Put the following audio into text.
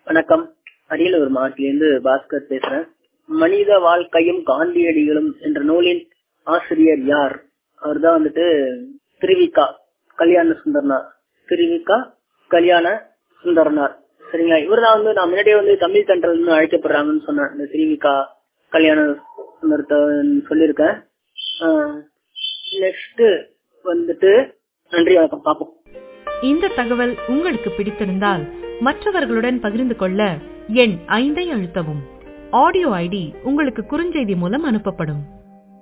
வணக்கம் அரியலூர் மாவட்டத்திலிருந்து பாஸ்கர் பேசுறேன் மனித வாழ்க்கையும் காந்தியடிகளும் என்ற நூலின் ஆசிரியர் யார் அவர்தான் வந்துட்டு திருவிக்கா கல்யாண சுந்தரனார் திருவிக்கா கல்யாண சுந்தரனார் சரிங்களா இவர்தான் வந்து நான் முன்னாடியே வந்து தமிழ் தென்றல்னு அழைக்கப்படுறாங்கன்னு சொன்னேன் இந்த திருவிக்கா கல்யாண சுந்தரத்தை சொல்லியிருக்கேன் நெக்ஸ்ட் வந்துட்டு நன்றி வணக்கம் பார்ப்போம் இந்த தகவல் உங்களுக்கு பிடித்திருந்தால் மற்றவர்களுடன் பகிர்ந்து கொள்ள எண் ஐந்தை அழுத்தவும் ஆடியோ ஐடி உங்களுக்கு குறுஞ்செய்தி மூலம் அனுப்பப்படும்